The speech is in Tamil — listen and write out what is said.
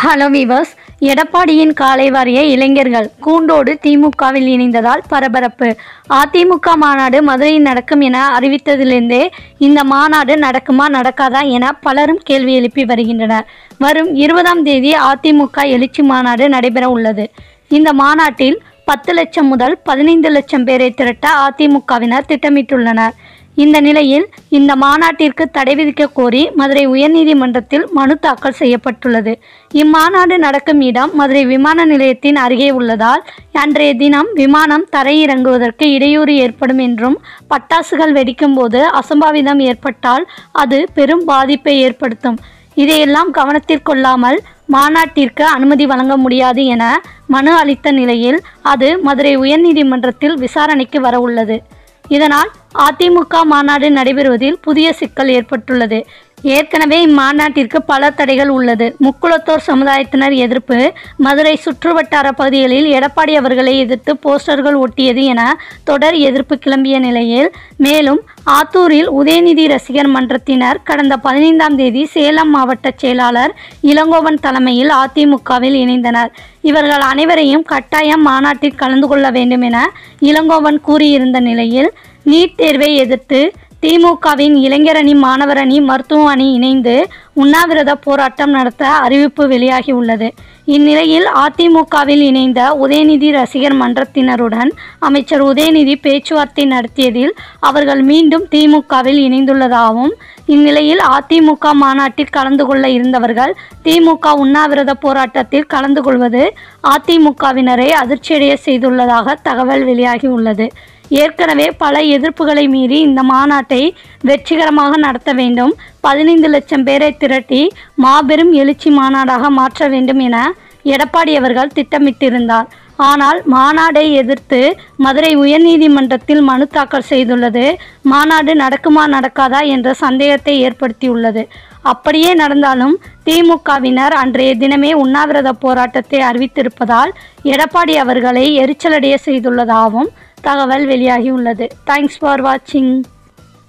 ஹலோ வீவர்ஸ் எடப்பாடியின் காலை வாரிய இளைஞர்கள் கூண்டோடு திமுகவில் இணைந்ததால் பரபரப்பு அதிமுக மாநாடு மதுரையில் நடக்கும் என அறிவித்ததிலிருந்தே இந்த மாநாடு நடக்குமா நடக்காதா என பலரும் கேள்வி எழுப்பி வருகின்றனர் வரும் இருபதாம் தேதி அதிமுக எழுச்சி மாநாடு நடைபெற உள்ளது இந்த மாநாட்டில் பத்து லட்சம் முதல் பதினைந்து லட்சம் பேரை திரட்ட அதிமுகவினர் திட்டமிட்டுள்ளனர் இந்த நிலையில் இந்த மாநாட்டிற்கு தடை விதிக்க கோரி மதுரை உயர்நீதிமன்றத்தில் மனு தாக்கல் செய்யப்பட்டுள்ளது இம்மாநாடு நடக்கும் இடம் மதுரை விமான நிலையத்தின் அருகே உள்ளதால் அன்றைய தினம் விமானம் தரையிறங்குவதற்கு இடையூறு ஏற்படும் என்றும் பட்டாசுகள் வெடிக்கும் போது அசம்பாவிதம் ஏற்பட்டால் அது பெரும் பாதிப்பை ஏற்படுத்தும் இதையெல்லாம் கவனத்தில் கொள்ளாமல் மாநாட்டிற்கு அனுமதி வழங்க முடியாது என மனு அளித்த நிலையில் அது மதுரை உயர்நீதிமன்றத்தில் விசாரணைக்கு வர உள்ளது இதனால் அதிமுக மாநாடு நடைபெறுவதில் புதிய சிக்கல் ஏற்பட்டுள்ளது ஏற்கனவே இம்மாநாட்டிற்கு பல தடைகள் உள்ளது முக்குளத்தோர் சமுதாயத்தினர் எதிர்ப்பு மதுரை சுற்றுவட்டார பகுதிகளில் எடப்பாடி அவர்களை எதிர்த்து போஸ்டர்கள் ஒட்டியது என தொடர் எதிர்ப்பு கிளம்பிய நிலையில் மேலும் ஆத்தூரில் உதயநிதி ரசிகர் மன்றத்தினர் கடந்த பதினைந்தாம் தேதி சேலம் மாவட்ட செயலாளர் இளங்கோவன் தலைமையில் அதிமுகவில் இணைந்தனர் இவர்கள் அனைவரையும் கட்டாயம் மாநாட்டில் கலந்து கொள்ள வேண்டும் என இளங்கோவன் கூறியிருந்த நிலையில் நீட் தேர்வை எதிர்த்து திமுகவின் இளைஞரணி மாணவர் அணி மருத்துவ அணி இணைந்து உண்ணாவிரத போராட்டம் நடத்த அறிவிப்பு வெளியாகி உள்ளது இந்நிலையில் அதிமுகவில் இணைந்த உதயநிதி ரசிகர் மன்றத்தினருடன் அமைச்சர் உதயநிதி பேச்சுவார்த்தை நடத்தியதில் அவர்கள் மீண்டும் திமுகவில் இணைந்துள்ளதாகவும் இந்நிலையில் அதிமுக மாநாட்டில் கலந்து கொள்ள இருந்தவர்கள் திமுக உண்ணாவிரத போராட்டத்தில் கலந்து கொள்வது அதிமுகவினரை அதிர்ச்சியடைய செய்துள்ளதாக தகவல் வெளியாகி உள்ளது ஏற்கனவே பல எதிர்ப்புகளை மீறி இந்த மாநாட்டை வெற்றிகரமாக நடத்த வேண்டும் பதினைந்து லட்சம் பேரை திரட்டி மாபெரும் எழுச்சி மாநாடாக மாற்ற வேண்டும் என எடப்பாடி அவர்கள் திட்டமிட்டிருந்தார் ஆனால் மாநாடை எதிர்த்து மதுரை உயர்நீதிமன்றத்தில் மனு தாக்கல் செய்துள்ளது மாநாடு நடக்குமா நடக்காதா என்ற சந்தேகத்தை ஏற்படுத்தியுள்ளது அப்படியே நடந்தாலும் திமுகவினர் அன்றைய தினமே உண்ணாவிரத போராட்டத்தை அறிவித்திருப்பதால் எடப்பாடி அவர்களை எரிச்சலடைய செய்துள்ளதாகவும் தகவல் வெளியாகியுள்ளது தேங்க்ஸ் ஃபார் வாட்சிங்